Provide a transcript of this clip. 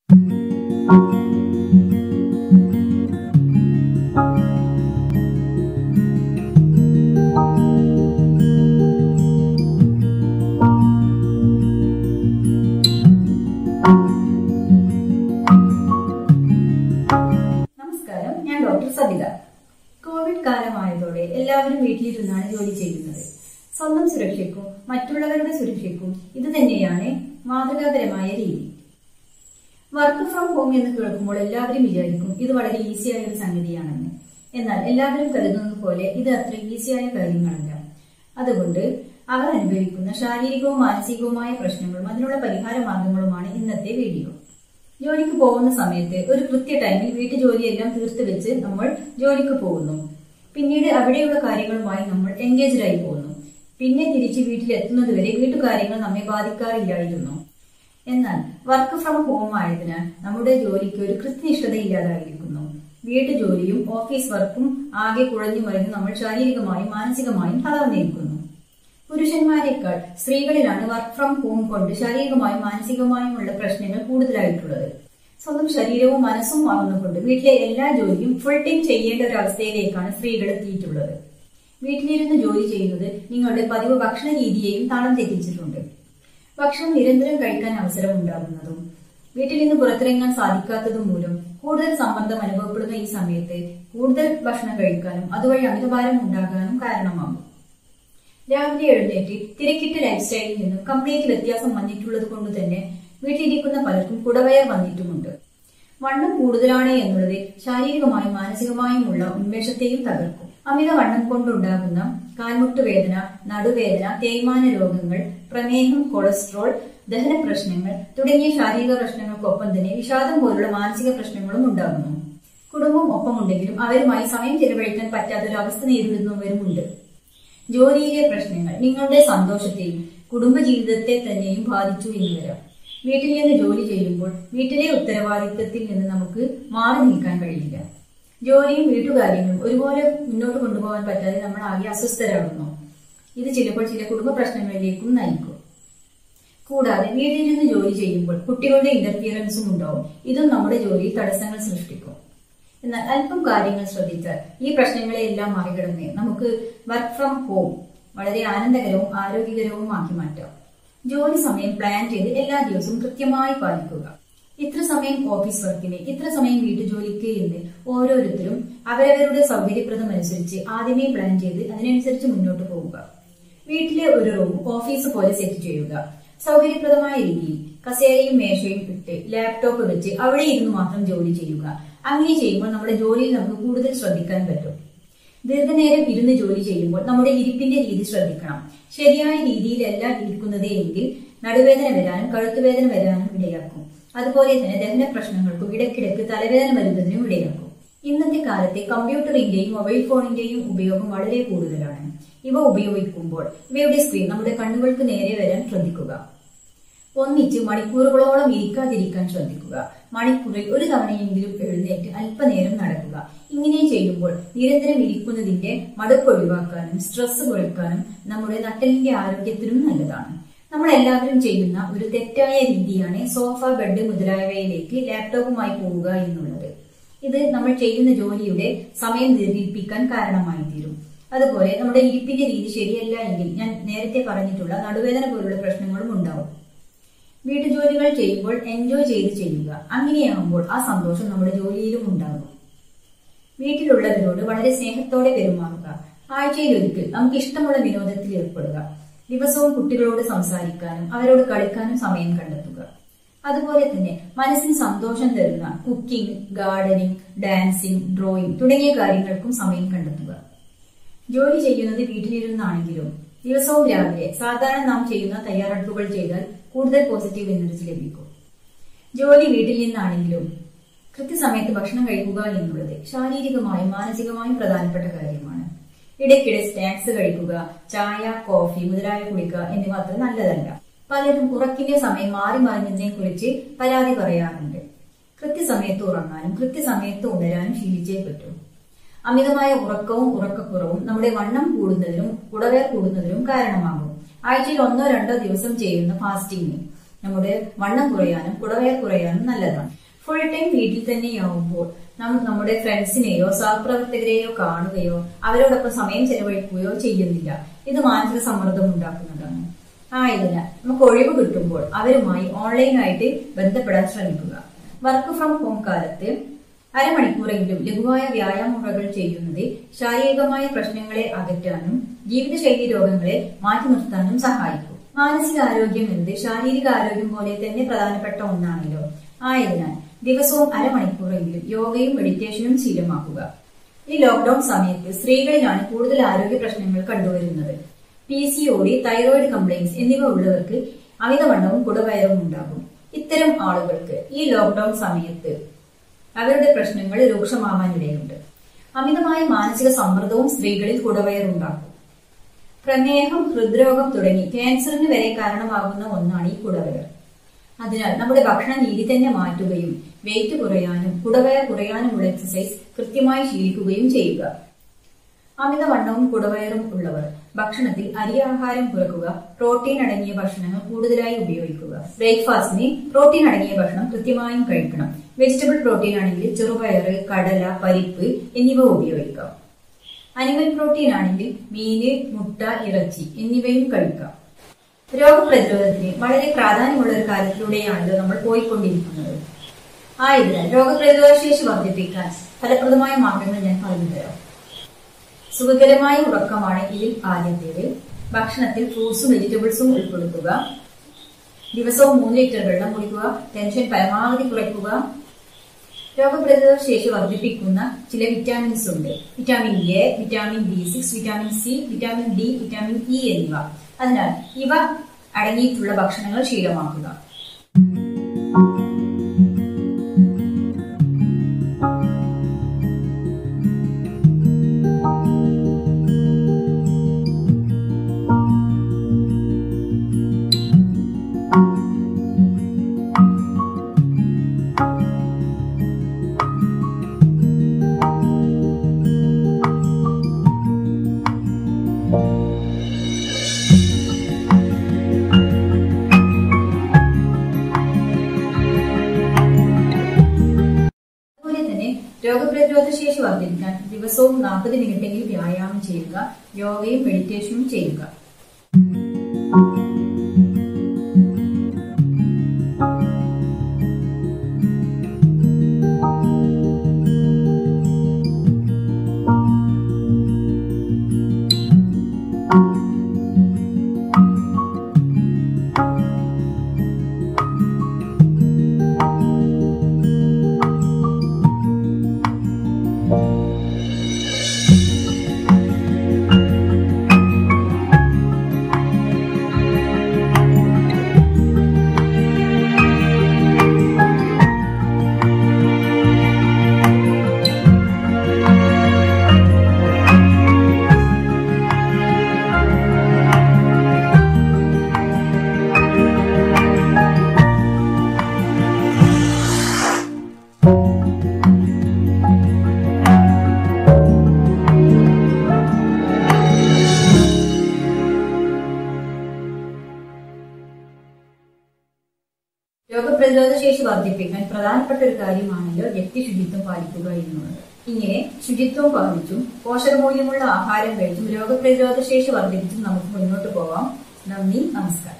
നമസ്കാരം ഞാൻ doctor Sabitha Covid കാലമായതോടെ എല്ലാവരും വീട്ടിലിരുന്നാണ് ജോലി ചെയ്യുന്നത് സ്വന്തം സുരക്ഷയ്ക്കും മറ്റുള്ളവരുടെ സുരക്ഷയ്ക്കും ഇത് തന്നെയാണ് മാതൃകാപരമായ രീതി വർക്ക് ഫ്രം ഹോം എന്ന് കേൾക്കുമ്പോൾ എല്ലാവരും വിചാരിക്കും ഇത് വളരെ ഈസിയായ ഒരു സംഗതിയാണെന്ന് എന്നാൽ എല്ലാവരും കരുതുന്നത് പോലെ ഇത് അത്ര ഈസിയായ കാര്യങ്ങളല്ല അതുകൊണ്ട് അവർ അനുഭവിക്കുന്ന ശാരീരികവും മാനസികവുമായ പ്രശ്നങ്ങളും അതിനുള്ള പരിഹാര മാർഗങ്ങളുമാണ് ഇന്നത്തെ വീഡിയോ ജോലിക്ക് പോകുന്ന സമയത്ത് ഒരു കൃത്യ ടൈമിൽ വീട്ടു ജോലിയെല്ലാം തീർത്ത് വെച്ച് നമ്മൾ ജോലിക്ക് പോകുന്നു പിന്നീട് അവിടെയുള്ള കാര്യങ്ങളുമായി നമ്മൾ എൻഗേജ്ഡ് ആയി പോകുന്നു പിന്നെ തിരിച്ച് വീട്ടിലെത്തുന്നത് വരെ വീട്ടുകാര്യങ്ങൾ നമ്മെ ബാധിക്കാറില്ലായിരുന്നു എന്നാൽ വർക്ക് ഫ്രം ഹോം ആയതിനാൽ നമ്മുടെ ജോലിക്ക് ഒരു കൃത്യനിഷ്ഠത ഇല്ലാതായിരിക്കുന്നു വീട്ടു ജോലിയും ഓഫീസ് വർക്കും ആകെ കുഴഞ്ഞു മറിഞ്ഞ് നമ്മൾ ശാരീരികമായും മാനസികമായും തളർന്നിരിക്കുന്നു പുരുഷന്മാരെക്കാൾ സ്ത്രീകളിലാണ് വർക്ക് ഫ്രം ഹോം കൊണ്ട് ശാരീരികമായും മാനസികമായുമുള്ള പ്രശ്നങ്ങൾ കൂടുതലായിട്ടുള്ളത് സ്വന്തം ശരീരവും മനസ്സും മറന്നുകൊണ്ട് വീട്ടിലെ എല്ലാ ജോലിയും ഫുൾ ടൈം ചെയ്യേണ്ട ഒരു അവസ്ഥയിലേക്കാണ് സ്ത്രീകൾ എത്തിയിട്ടുള്ളത് വീട്ടിലിരുന്ന് ജോലി ചെയ്യുന്നത് നിങ്ങളുടെ പതിവ് ഭക്ഷണ രീതിയെയും താളം തെറ്റിച്ചിട്ടുണ്ട് ഭക്ഷണം നിരന്തരം കഴിക്കാൻ അവസരം ഉണ്ടാകുന്നതും വീട്ടിൽ നിന്ന് പുറത്തിറങ്ങാൻ സാധിക്കാത്തതും മൂലം കൂടുതൽ സമ്മർദ്ദം അനുഭവപ്പെടുന്ന ഈ സമയത്ത് കൂടുതൽ ഭക്ഷണം കഴിക്കാനും അതുവഴി അമിതഭാരം ഉണ്ടാകാനും കാരണമാകും രാവിലെ എഴുന്നേറ്റ് തിരക്കിട്ട ലൈഫ് സ്റ്റൈലിൽ നിന്നും കംപ്ലീറ്റ് വ്യത്യാസം വന്നിട്ടുള്ളത് കൊണ്ട് തന്നെ വീട്ടിലിരിക്കുന്ന പലർക്കും കുടവയർ വന്നിട്ടുമുണ്ട് വണ്ണം കൂടുതലാണ് എന്നുള്ളത് ശാരീരികമായും മാനസികമായുമുള്ള ഉന്മേഷത്തെയും തകർക്കും അമിത വണ്ണം കൊണ്ടുണ്ടാകുന്ന കാൽമുട്ട് വേദന നടുവേദന തേയ്മാന രോഗങ്ങൾ പ്രമേഹം കൊളസ്ട്രോൾ ദഹന പ്രശ്നങ്ങൾ തുടങ്ങിയ ശാരീരിക പ്രശ്നങ്ങൾക്കൊപ്പം തന്നെ വിഷാദം പോലുള്ള മാനസിക പ്രശ്നങ്ങളും ഉണ്ടാകുന്നു കുടുംബം ഒപ്പമുണ്ടെങ്കിലും അവരുമായി സമയം ചെലവഴിക്കാൻ പറ്റാത്തൊരു അവസ്ഥ നേരിടുന്നവരുമുണ്ട് ജോലിയിലെ പ്രശ്നങ്ങൾ നിങ്ങളുടെ സന്തോഷത്തെയും കുടുംബജീവിതത്തെ തന്നെയും ബാധിച്ചു എന്ന് വരാം വീട്ടിൽ നിന്ന് ജോലി ചെയ്യുമ്പോൾ വീട്ടിലെ ഉത്തരവാദിത്തത്തിൽ നിന്ന് നമുക്ക് മാറി നിൽക്കാൻ കഴിയില്ല ജോലിയും വീട്ടുകാര്യങ്ങളും ഒരുപോലെ മുന്നോട്ട് കൊണ്ടുപോകാൻ പറ്റാതെ നമ്മൾ ആകെ അസ്വസ്ഥരാകുന്നു ഇത് ചിലപ്പോൾ ചില കുടുംബ പ്രശ്നങ്ങളിലേക്കും നയിക്കും കൂടാതെ വീട്ടിൽ നിന്ന് ജോലി ചെയ്യുമ്പോൾ കുട്ടികളുടെ ഇന്റർഫിയറൻസും ഉണ്ടാവും ഇതും നമ്മുടെ ജോലിയിൽ തടസ്സങ്ങൾ സൃഷ്ടിക്കും എന്നാൽ അല്പം കാര്യങ്ങൾ ശ്രദ്ധിച്ചാൽ ഈ പ്രശ്നങ്ങളെയെല്ലാം മറികടന്ന് നമുക്ക് വർക്ക് ഫ്രം ഹോം വളരെ ആനന്ദകരവും ആരോഗ്യകരവുമാക്കി മാറ്റാം ജോലി സമയം പ്ലാൻ ചെയ്ത് എല്ലാ ദിവസവും കൃത്യമായി പാലിക്കുക ഇത്ര സമയം ഓഫീസ് വർക്കിന് ഇത്ര സമയം വീട്ടുജോലിക്ക് എന്ന് ഓരോരുത്തരും അവരവരുടെ സൗകര്യപ്രദമനുസരിച്ച് ആദ്യമേ പ്ലാൻ ചെയ്ത് അതിനനുസരിച്ച് മുന്നോട്ട് പോവുക വീട്ടിലെ ഒരു റൂം ഓഫീസ് പോലെ സെറ്റ് ചെയ്യുക സൗകര്യപ്രദമായ രീതിയിൽ കസേരയും മേശയും ഇട്ട് ലാപ്ടോപ്പ് വെച്ച് അവിടെ ഇരുന്ന് മാത്രം ജോലി ചെയ്യുക അങ്ങനെ ചെയ്യുമ്പോൾ നമ്മുടെ ജോലിയിൽ നമുക്ക് കൂടുതൽ ശ്രദ്ധിക്കാൻ പറ്റും ദീർഘനേരം ഇരുന്ന് ജോലി ചെയ്യുമ്പോൾ നമ്മുടെ ഇരിപ്പിന്റെ രീതി ശ്രദ്ധിക്കണം ശരിയായ രീതിയിലല്ല ഇരിക്കുന്നത് എങ്കിൽ നടുവേദന വരാനും കഴുത്തുവേദന വരാനും ഇടയാക്കും അതുപോലെ തന്നെ ദഹന പ്രശ്നങ്ങൾക്കും ഇടയ്ക്കിടയ്ക്ക് തലവേദന വരുന്നതിനും ഇടയാക്കും ഇന്നത്തെ കാലത്തെ കമ്പ്യൂട്ടറിന്റെയും മൊബൈൽ ഫോണിന്റെയും ഉപയോഗം വളരെ കൂടുതലാണ് ഇവ ഉപയോഗിക്കുമ്പോൾ ഇവയുടെ സ്ക്രീൻ നമ്മുടെ കണ്ണുകൾക്ക് നേരെ വരാൻ ശ്രദ്ധിക്കുക ഒന്നിച്ച് മണിക്കൂറുകളോളം ഇരിക്കാതിരിക്കാൻ ശ്രദ്ധിക്കുക മണിക്കൂറിൽ ഒരു തവണയെങ്കിലും എഴുന്നേറ്റ് അല്പനേരം നടക്കുക ഇങ്ങനെ ചെയ്യുമ്പോൾ നിരന്തരം ഇരിക്കുന്നതിന്റെ മടുപ്പ് ഒഴിവാക്കാനും സ്ട്രെസ് കുറയ്ക്കാനും നമ്മുടെ നട്ടലിന്റെ ആരോഗ്യത്തിനും നല്ലതാണ് നമ്മൾ എല്ലാവരും ചെയ്യുന്ന ഒരു തെറ്റായ രീതിയാണ് സോഫ ബെഡ് മുതലായവയിലേക്ക് ലാപ്ടോപ്പുമായി പോവുക എന്നുള്ളത് ഇത് നമ്മൾ ചെയ്യുന്ന ജോലിയുടെ സമയം ദീർഘിപ്പിക്കാൻ കാരണമായി തീരും അതുപോലെ നമ്മുടെ ഇരിപ്പിന്റെ രീതി ശരിയല്ല എങ്കിൽ ഞാൻ നേരത്തെ പറഞ്ഞിട്ടുള്ള നടുവേദന പോലുള്ള പ്രശ്നങ്ങളും ഉണ്ടാവും വീട്ടുജോലികൾ ചെയ്യുമ്പോൾ എൻജോയ് ചെയ്ത് ചെയ്യുക അങ്ങനെയാകുമ്പോൾ ആ സന്തോഷം നമ്മുടെ ജോലിയിലും ഉണ്ടാകും വീട്ടിലുള്ളവരോട് വളരെ സ്നേഹത്തോടെ പെരുമാറുക ആഴ്ചയിൽ ഒരിക്കൽ നമുക്ക് ഇഷ്ടമുള്ള വിനോദത്തിൽ ഏർപ്പെടുക ദിവസവും കുട്ടികളോട് സംസാരിക്കാനും അവരോട് കളിക്കാനും സമയം കണ്ടെത്തുക അതുപോലെ തന്നെ മനസ്സിന് സന്തോഷം തരുന്ന കുക്കിംഗ് ഗാർഡനിങ് ഡാൻസിങ് ഡ്രോയിങ് തുടങ്ങിയ കാര്യങ്ങൾക്കും സമയം കണ്ടെത്തുക ജോലി ചെയ്യുന്നത് വീട്ടിലിരുന്നാണെങ്കിലും ദിവസവും രാവിലെ സാധാരണ നാം ചെയ്യുന്ന തയ്യാറെടുപ്പുകൾ ചെയ്താൽ കൂടുതൽ പോസിറ്റീവ് എനർജി ലഭിക്കും ജോലി വീട്ടിൽ നിന്നാണെങ്കിലും കൃത്യസമയത്ത് ഭക്ഷണം കഴിക്കുക എന്നുള്ളത് ശാരീരികമായും മാനസികമായും പ്രധാനപ്പെട്ട കാര്യമാണ് ഇടയ്ക്കിടെ സ്നാക്സ് കഴിക്കുക ചായ കോഫി മുതലായ കുടിക്കുക എന്നിവ അത്ര നല്ലതല്ല പലരും ഉറക്കിന്റെ സമയം മാറി മറിഞ്ഞതിനെ കുറിച്ച് പരാതി പറയാറുണ്ട് കൃത്യസമയത്ത് ഉറങ്ങാനും കൃത്യസമയത്ത് ഉണരാനും ശീലിച്ചേ പറ്റൂ അമിതമായ ഉറക്കവും ഉറക്കക്കുറവും നമ്മുടെ വണ്ണം കൂടുന്നതിനും കുടവേർ കൂടുന്നതിനും കാരണമാകും ആഴ്ചയിൽ ഒന്നോ രണ്ടോ ദിവസം ചെയ്യുന്ന ഫാസ്റ്റിംഗ് നമ്മുടെ വണ്ണം കുറയാനും കുടവയർ കുറയാനും നല്ലതാണ് ഫുൾ ടൈം വീട്ടിൽ തന്നെയാവുമ്പോൾ നാം നമ്മുടെ ഫ്രണ്ട്സിനെയോ സഹപ്രവർത്തകരെയോ കാണുകയോ അവരോടൊപ്പം സമയം ചെലവഴിക്കുകയോ ചെയ്യുന്നില്ല ഇത് മാനസിക സമ്മർദ്ദം ഉണ്ടാക്കുന്നതാണ് ആയതിനാൽ നമുക്ക് ഒഴിവ് കിട്ടുമ്പോൾ അവരുമായി ഓൺലൈനായിട്ട് ബന്ധപ്പെടാൻ ശ്രമിക്കുക വർക്ക് ഫ്രം ഹോം കാലത്ത് അരമണിക്കൂറെങ്കിലും ലഘുവായ വ്യായാമ മുറകൾ ചെയ്യുന്നത് ശാരീരികമായ പ്രശ്നങ്ങളെ അകറ്റാനും ജീവിതശൈലി രോഗങ്ങളെ മാറ്റി നിർത്താനും സഹായിക്കും മാനസികാരോഗ്യം എന്നത് ശാരീരിക ആരോഗ്യം പോലെ തന്നെ പ്രധാനപ്പെട്ട ഒന്നാണല്ലോ ആയതിനാൽ ദിവസവും അരമണിക്കൂറെങ്കിലും യോഗയും മെഡിറ്റേഷനും ശീലമാക്കുക ഈ ലോക്ഡൌൺ സമയത്ത് സ്ത്രീകളിലാണ് കൂടുതൽ ആരോഗ്യ പ്രശ്നങ്ങൾ കണ്ടുവരുന്നത് P C O D thyroid complaints എന്നിവ ഉള്ളവർക്ക് അമിതവണ്ണവും കുടവയറും ഉണ്ടാകും ഇത്തരം ആളുകൾക്ക് ഈ ലോക്ഡൌൺ സമയത്ത് അവരുടെ പ്രശ്നങ്ങൾ രൂക്ഷമാവാനിടയുണ്ട് അമിതമായ മാനസിക സമ്മർദ്ദവും സ്ത്രീകളിൽ കുടവയറുണ്ടാക്കും പ്രമേഹം ഹൃദ്രോഗം തുടങ്ങി ക്യാൻസറിന് വരെ കാരണമാകുന്ന ഒന്നാണ് ഈ കുടവയർ അതിനാൽ നമ്മുടെ ഭക്ഷണ രീതി തന്നെ മാറ്റുകയും വെയിറ്റ് കുറയാനും കുടവയർ കുറയാനുമുള്ള എക്സസൈസ് കൃത്യമായി ശീലിക്കുകയും ചെയ്യുക അമിതവണ്ണവും കുടവയറും ഉള്ളവർ ഭക്ഷണത്തിൽ അരിയാഹാരം കുറക്കുക പ്രോട്ടീൻ അടങ്ങിയ ഭക്ഷണങ്ങൾ കൂടുതലായി ഉപയോഗിക്കുക ബ്രേക്ക്ഫാസ്റ്റിന് പ്രോട്ടീൻ അടങ്ങിയ ഭക്ഷണം കൃത്യമായും കഴിക്കണം വെജിറ്റബിൾ പ്രോട്ടീൻ ആണെങ്കിൽ ചെറുപയറ് കടല പരിപ്പ് എന്നിവ ഉപയോഗിക്കാം അനിമൽ പ്രോട്ടീൻ ആണെങ്കിൽ മീന് മുട്ട ഇറച്ചി എന്നിവയും കഴിക്കാം രോഗപ്രതിരോധത്തിന് വളരെ പ്രാധാന്യമുള്ള ഒരു കാര്യത്തിലൂടെയാണല്ലോ നമ്മൾ പോയിക്കൊണ്ടിരിക്കുന്നത് ആയതിനാൽ രോഗപ്രതിരോധ ശേഷി വർദ്ധിപ്പിക്കാൻ ഫലപ്രദമായ മാർഗങ്ങൾ ഞാൻ പറഞ്ഞു തരാം സുഖകരമായ ഉറക്കമാണ് ഇതിൽ ആദ്യത്തേത് ഭക്ഷണത്തിൽ ഫ്രൂട്ട്സും വെജിറ്റബിൾസും ഉൾപ്പെടുത്തുക ദിവസവും മൂന്ന് ലിറ്റർ വെള്ളം കുടിക്കുക ടെൻഷൻ പരമാവധി കുറയ്ക്കുക രോഗപ്രതിരോധ ശേഷി വർദ്ധിപ്പിക്കുന്ന ചില വിറ്റാമിൻസ് ഉണ്ട് vitamin A vitamin B six vitamin C vitamin D vitamin E എന്നിവ അതിനാൽ ഇവ അടങ്ങിയിട്ടുള്ള ഭക്ഷണങ്ങൾ ശീലമാക്കുക അതുപോലെ തന്നെ രോഗപ്രതിരോധ ശേഷി വർദ്ധിപ്പിക്കാൻ ദിവസവും നാൽപ്പത് മിനിറ്റെങ്കിലും വ്യായാമം ചെയ്യുക യോഗയും മെഡിറ്റേഷനും ചെയ്യുക രോഗപ്രതിരോധ ശേഷി വർദ്ധിപ്പിക്കാൻ പ്രധാനപ്പെട്ട ഒരു കാര്യമാണല്ലോ വ്യക്തി ശുചിത്വം പാലിക്കുക എന്നുള്ളത് ഇങ്ങനെ ശുചിത്വം പാലിച്ചും പോഷകമൂല്യമുള്ള ആഹാരം കഴിച്ചും രോഗപ്രതിരോധ ശേഷി വർദ്ധിപ്പിച്ചും നമുക്ക് മുന്നോട്ട് പോവാം നന്ദി നമസ്കാരം